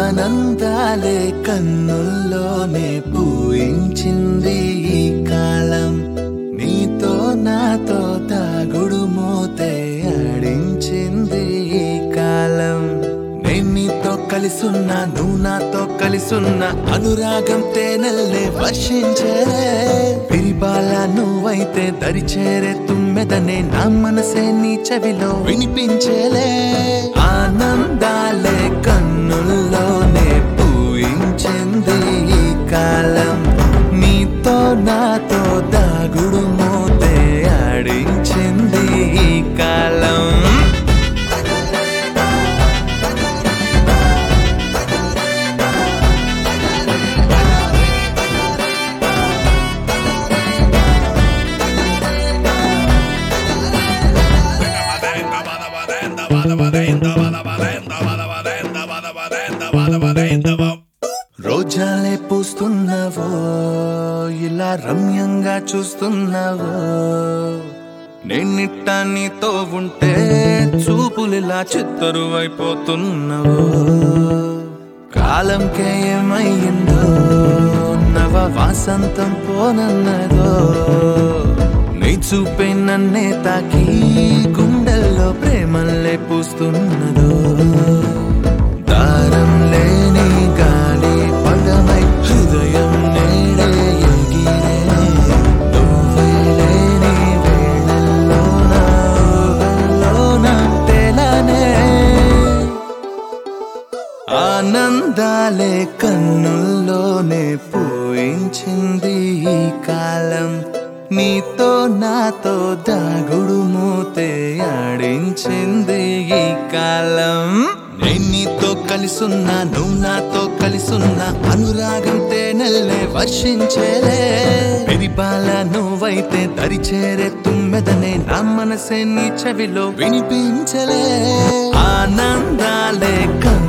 ఆనందాలే కన్నుల్లోనే పూయించింది ఈ కాలం నీతో నాతో తాగుడు మూతే ఆడించింది ఈ కాలం నేను నీతో కలిసున్నా నువ్వు నాతో కలిసున్నా అనురాగం తేనెల్లే వర్షించేలే పిరిబాల నువ్వైతే దరిచేరే తుమ్మెదనే నా మనసే నీ చెవిలో వినిపించేలే ఆనందాలే కన్నుల్లోనే పూయించింది ఈ కాలం నీతో నాతో దాగుడు మోతే ఆడించింది ఈ కాలం రోజాలే పూస్తున్నావో ఇలా రమ్యంగా చూస్తున్నావో నేనిట్ట నీతో ఉంటే చూపులిలా చిత్తరువైపోతున్నావో కాలంకే ఏమయ్యిందో నవ వాసంతం పోనన్నదో నీ చూపే నన్నే తాకి గుండెల్లో ప్రేమల్లే పూస్తున్నదో దారం లేని గాలి పడమై హృదయం నేడే ఎగిరే నువ్వే లేని వేళల్లోన ఊహల్లోన తెలనే ఆనందాలే కన్నుల్లోనే పూయించింది ఈ కాలం నీతో నాతో దాగుడు మూతే ఆడించింది ఈ కాలం నేను నీతో కలిసున్నా నువ్వు నాతో కలిసున్నా అనురాగం తేనెల్లే వర్షించేలే పెరిపాల నువ్వైతే దరిచేరే తుమ్మెదనే నా మనసే నీ చెవిలో వినిపించలే ఆనందాలే కన్ను